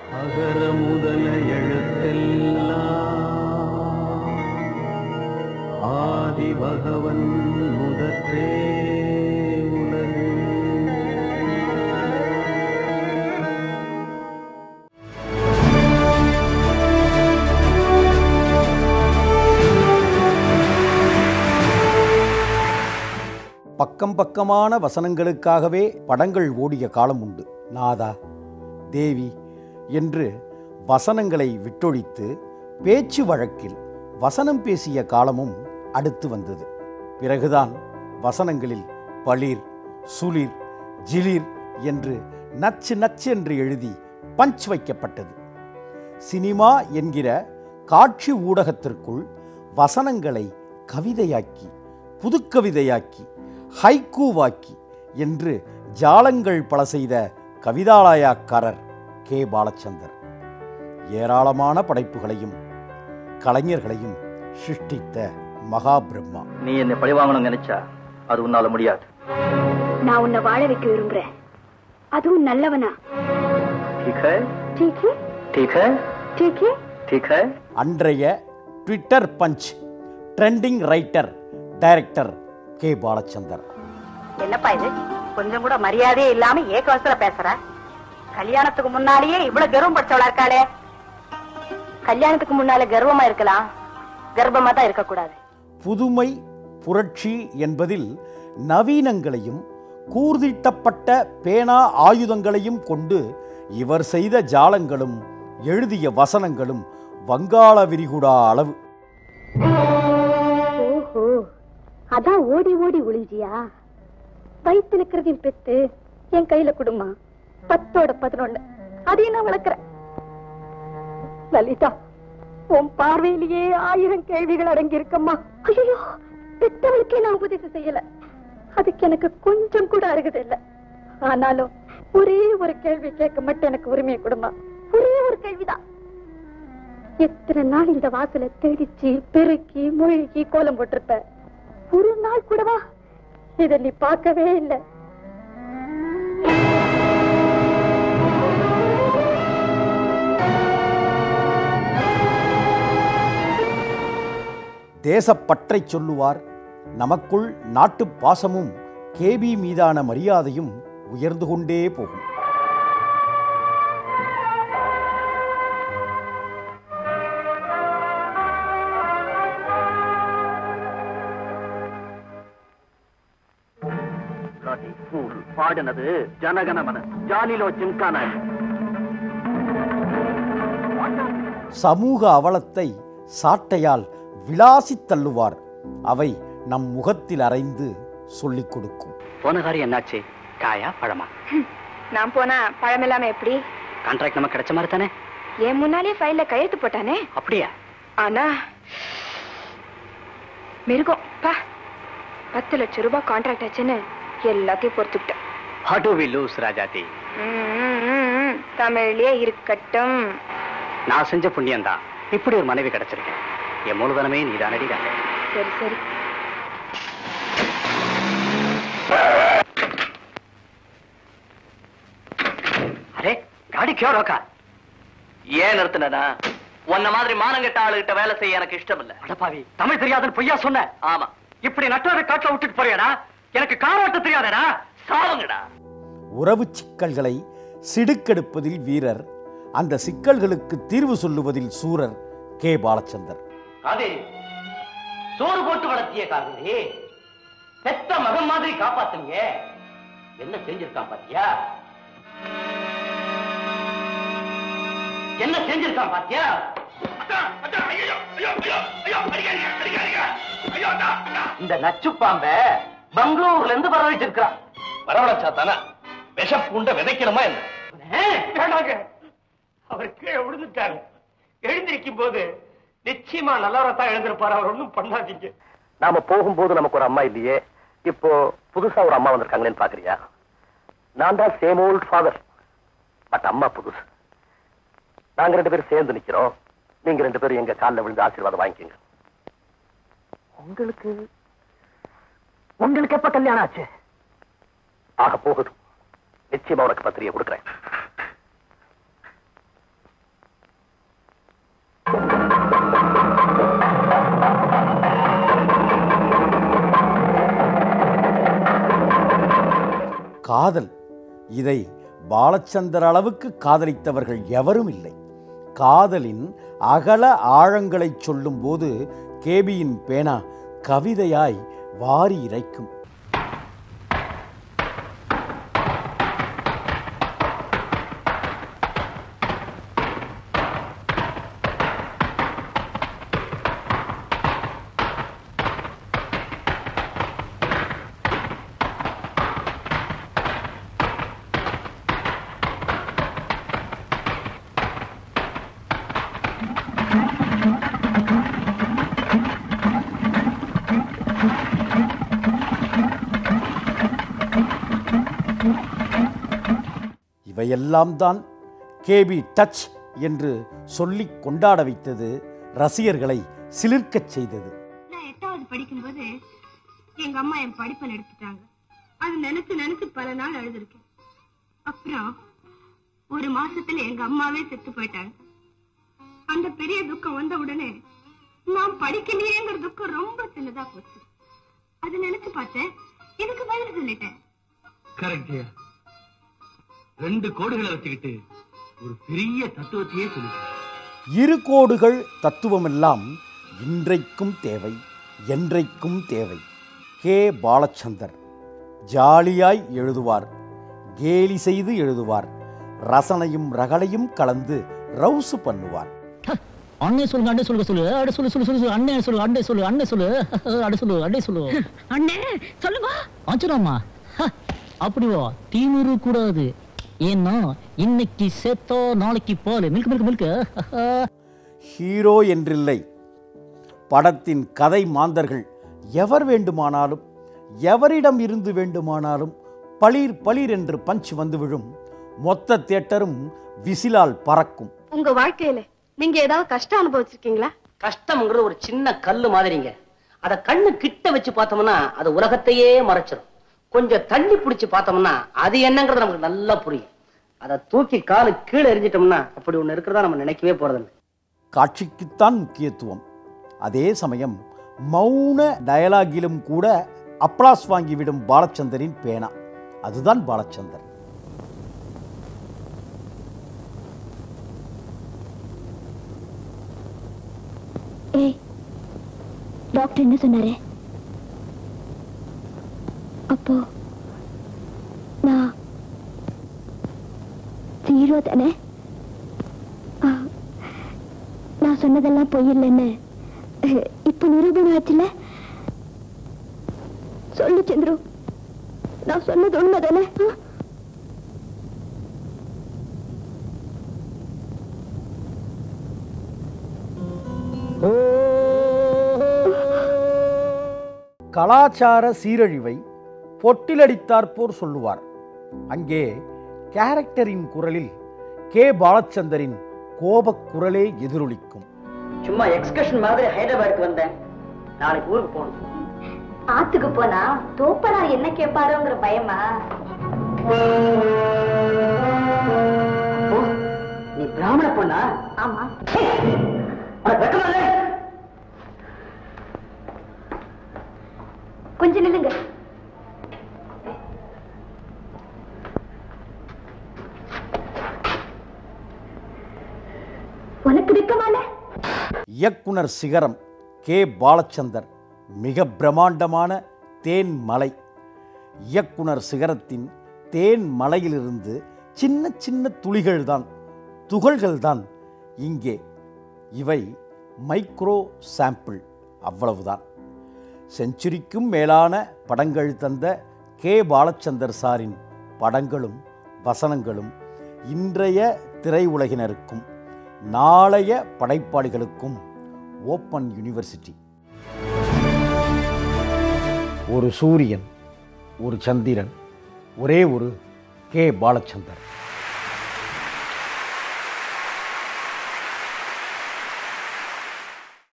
அகர முதல எழுத்தெல்லாம் ஆதி பகவன் முதற்றே உலகு பக்கம் பக்கமான வசனங்களுக்காகவே படங்கள் ஓடிய காலம் உண்டு நாதா தேவி என்று வசனங்களை விட்டொழித்து பேச்சு வழக்கில் வசனம் பேசிய காலமும் அடுத்து வந்தது பிறகுதான் வசனங்களில் பளிர் சுளிர் ஜிலிர் என்று நச்சு நச்சு என்று எழுதி பஞ்ச் வைக்கப்பட்டது சினிமா என்கிற காட்சி ஊடகத்திற்குள் வசனங்களை கவிதையாக்கி புதுக்கவிதையாக்கி ஹைக்கூவாக்கி என்று ஜாலங்கள் பல செய்த கவிதாலயாக்காரர் கே பாலச்சந்தர் ஏராளமான படைப்புகளையும் கலைஞர்களையும் சிருஷ்டித்த மகா பிரம்மா நீ என்னை பழிவாங்கணும் நினைச்சா அது உன்னால முடியாது நான் உன்னை வாழ வைக்க விரும்புறேன் அதுவும் நல்லவனா ठीक है ठीक है ठीक है ठीक है ठीक है அன்றைய Twitter punch trending writer director K Balachander என்னப்பா இது கொஞ்சம் கூட மரியாதையே இல்லாம ஏகவசத்துல பேசுற கல்யாணத்துக்கு முன்னாலேயே இவ்வளவு கர்வம் படிச்சவளா இருக்காளே கல்யாணத்துக்கு முன்னால கர்வமா இருக்கலாம் கர்ப்பமா தான் இருக்கக்கூடாது புதுமை புரட்சி என்பதில் நவீனங்களையும் கூர்திட்டப்பட்ட பேனா ஆயுதங்களையும் கொண்டு இவர் செய்த ஜாலங்களும் எழுதிய வசனங்களும் வங்காள விரிகுடா அளவு ஓஹோ அதான் ஓடி ஓடி ஒளிஞ்சியா வயித்துல இருக்கிறதையும் பெத்து என் கையில குடுமா பத்தோட பதினொன்னு அதையும் நான் வளர்க்கிறேன் லலிதா உன் பார்வையிலேயே ஆயிரம் கேள்விகள் அடங்கி இருக்கம்மா ஐயோ பெத்தவளுக்கே நான் உபதேசம் செய்யல அதுக்கு எனக்கு கொஞ்சம் கூட அருகது இல்ல ஆனாலும் ஒரே ஒரு கேள்வி கேட்க மட்டும் எனக்கு உரிமையை கொடுமா ஒரே ஒரு கேள்விதான் எத்தனை நாள் இந்த வாசலை தெளிச்சு பெருக்கி மூழ்கி கோலம் போட்டிருப்ப ஒரு நாள் கூடவா இத நீ பார்க்கவே இல்லை தேசப்பற்றைச் சொல்லுவார் நமக்குள் நாட்டுப் பாசமும் கேபி மீதான மரியாதையும் உயர்ந்து கொண்டே போகும் Bloody fool. பாடினது ஜனகணமன ஜாலிலோ ஜிம்கான சமூக அவலத்தை சாட்டையால் விளாசித் தள்ளுவார் அவை நம் முகத்தில் அரைந்து சொல்லிக் கொடுக்கும் போன காரியம் என்னாச்சு காயா பழமா நான் போனா பழம் இல்லாம எப்படி கான்ட்ராக்ட் நமக்கு கிடைச்ச மாதிரி தானே என் முன்னாலே ஃபைல்ல கையெழுத்து போட்டானே அப்படியா ஆனா மிருகம் பா பத்து லட்சம் ரூபாய் கான்ட்ராக்ட் ஆச்சுன்னு எல்லாத்தையும் பொறுத்துக்கிட்டேன் How do we lose, ராஜாதி ம், ம், ம், ம். தமிழ்லயே இருக்கட்டும் நான் செஞ்ச புண்ணியம் தான் இப்படி ஒரு மனைவி கிடைச்சிருக்கேன் என் மூலதனமே நீதானடி ராஜா சரி சரி அரே காடி கியோ ரோக்கா ஏன் நிறுத்தினா உன்ன மாதிரி மானங்கெட்ட ஆளுகிட்ட வேலை செய்ய எனக்கு இஷ்டம் இல்ல அடப்பாவி தமிழ் தெரியாதுன்னு பொய்யா சொன்ன ஆமா இப்படி நட்டோட காட்டுல விட்டுட்டு போறியாடா எனக்கு கார் ஓட்ட தெரியாதடா சாவுங்கடா உறவு சிக்கல்களை சிடுக்கெடுப்பதில் வீரர் அந்த சிக்கல்களுக்கு தீர்வு சொல்லுவதில் சூரர் கே பாலச்சந்தர் அதே சோறு போட்டு வளர்த்திய காதலி பெத்த மகன் மாதிரி காப்பாத்துங்க என்ன செஞ்சிருக்கான் பாத்தியா என்ன செஞ்சிருக்கான் பாத்தியா இந்த நச்சு பாம்ப பெங்களூர்ல இருந்து வரவழைச்சிருக்கான் வரவழைச்சா தானே விஷ பூண்ட விதைக்கணுமா என்ன வேணாங்க அவர் கீழே விழுந்துட்டாரு எழுந்திருக்கும் போது நிச்சயமா நல்லவரத்தான் எழுந்திருப்பாரு அவர் ஒண்ணும் பண்ணாதீங்க நாம போகும்போது நமக்கு ஒரு அம்மா இல்லையே இப்போ புதுசா ஒரு அம்மா வந்திருக்காங்களேன்னு பாக்குறியா நான் தான் சேம் ஓல்ட் ஃபாதர் பட் அம்மா புதுசு நாங்க ரெண்டு பேரும் சேர்ந்து நிக்கிறோம் நீங்க ரெண்டு பேரும் எங்க காலில் விழுந்து ஆசீர்வாதம் வாங்கிக்கோங்க உங்களுக்கு உங்களுக்கு எப்ப கல்யாணம் ஆச்சு ஆக போகுது நிச்சயமா உனக்கு பத்திரிகை கொடுக்குறேன் காதல் இதை பாலச்சந்தர் அளவுக்கு காதலித்தவர்கள் எவரும் இல்லை காதலின் அகல ஆழங்களைச் சொல்லும்போது கேபியின் பேனா கவிதையாய் வாரி இறைக்கும் இவையெல்லாம் தான் கேபி டச் என்று சொல்லி கொண்டாட வைத்தது ரசிகர்களை சிலிர்க்கச் செய்தது நான் எட்டாவது படிக்கும்போது எங்க அம்மா என் படிப்பை எடுத்துட்டாங்க அது நினைச்சு நினைச்சு பல நாள் அழுதுருக்கேன் அப்புறம் ஒரு மாசத்துல எங்க அம்மாவே செத்து போயிட்டாங்க அந்த பெரிய துக்கம் வந்த உடனே நான் படிக்கலையேங்கிற துக்கம் ரொம்ப சின்னதா போச்சு அது நினைச்சு பார்த்தேன் இதுக்கு பதில் சொல்லிட்டேன் கரெக்டியா ரெண்டு கோடுகளை வச்சுக்கிட்டு ஒரு பெரிய தத்துவத்தையே சொல்லிட்டேன் இரு கோடுகள் தத்துவமெல்லாம் இன்றைக்கும் தேவை என்றைக்கும் தேவை கே பாலச்சந்தர் ஜாலியாய் எழுதுவார் கேலி செய்து எழுதுவார் ரசனையும் ரகளையும் கலந்து ரவுசு பண்ணுவார் அண்ணே சொல்லுங்க அண்ணே சொல்லுங்க சொல்லு அடே சொல்லு சொல்லு சொல்லு சொல்லு அண்ணே சொல்லு அண்ணே சொல்லு அண்ணே சொல்லு அடே சொல்லு அடே சொல்லு அண்ணே சொல்லுங்க ஆச்சராமா அப்படிவா தீமுரு கூடாது ஏன்னா இன்னைக்கு சேத்தோ நாளைக்கு பால் மில்க் மில்க் மில்க் ஹீரோ என்றில்லை படத்தின் கதை மாந்தர்கள் எவர் வேண்டுமானாலும் எவரிடம் இருந்து வேண்டுமானாலும் பளீர் பளீர் என்று பஞ்ச் வந்து விழும் மொத்த தியேட்டரும் விசிலால் பறக்கும் உங்க வாழ்க்கையில நீங்க ஏதாவது கஷ்டம் அனுபவிச்சிருக்கீங்களா கஷ்டம்ங்கிறது ஒரு சின்ன கல்லு மாதிரிங்க அத கண்ணு கிட்ட வச்சு பார்த்தோம்னா அது உலகத்தையே மறைச்சிடும் கொஞ்சம் தள்ளி பிடிச்சு பார்த்தோம்னா அது என்னங்கிறது நமக்கு நல்லா புரியும் அதை தூக்கி காலு கீழே எரிஞ்சிட்டோம்னா அப்படி ஒண்ணு இருக்கிறதா நம்ம நினைக்கவே போறதில்லை காட்சிக்குத்தான் முக்கியத்துவம் அதே சமயம் மௌன டயலாகிலும் கூட அப்ளாஸ் வாங்கிவிடும் பாலச்சந்தரின் பேனா அதுதான் பாலச்சந்தர் ஏய் டாக்டர் என்ன சொன்னாரு அப்போ நான் ஜீரோ தானே ஆ, நான் சொன்னதெல்லாம் பொய் இல்லைன்னு அஹ், இப்ப நிரூபணம் ஆச்சுல சொல்லு சந்திரு நான் சொன்னது உண்மை தானே கலாச்சார சீரழிவை பொட்டிலடித்தாற்போர் சொல்லுவார் அங்கே கேரக்டரின் குரலில் கே பாலச்சந்தரின் கோபக் குரலே எதிரொலிக்கும் சும்மா எக்ஸ்கர்ஷன் மாதிரி ஹைதராபாத்துக்கு வந்தேன் நாளைக்கு ஊருக்கு போகணும் ஆத்துக்கு போனா தோப்பனார் என்ன கேட்பாரோங்கிற பயமா ஓ, நீ பிராமண பொண்ணா ஆமா உனக்கு வெக்கமா இல்லை? கொஞ்சம் நில்லுங்க உனக்கு வெக்கமால இயக்குனர் சிகரம் கே பாலச்சந்தர் மிக பிரம்மாண்டமான தேன் மலை இயக்குனர் சிகரத்தின் தேன் மலையிலிருந்து சின்ன சின்ன துளிகள்தான் துகள்கள்தான் இங்கே இவை மைக்ரோ சாம்பிள் அவ்வளவுதான் செஞ்சுரிக்கும் மேலான படங்கள் தந்த கே பாலச்சந்தர் சாரின் படங்களும் வசனங்களும் இன்றைய திரையுலகினருக்கும் நாளைய படைப்பாளிகளுக்கும் ஓப்பன் யூனிவர்சிட்டி ஒரு சூரியன் ஒரு சந்திரன் ஒரே ஒரு கே பாலச்சந்தர்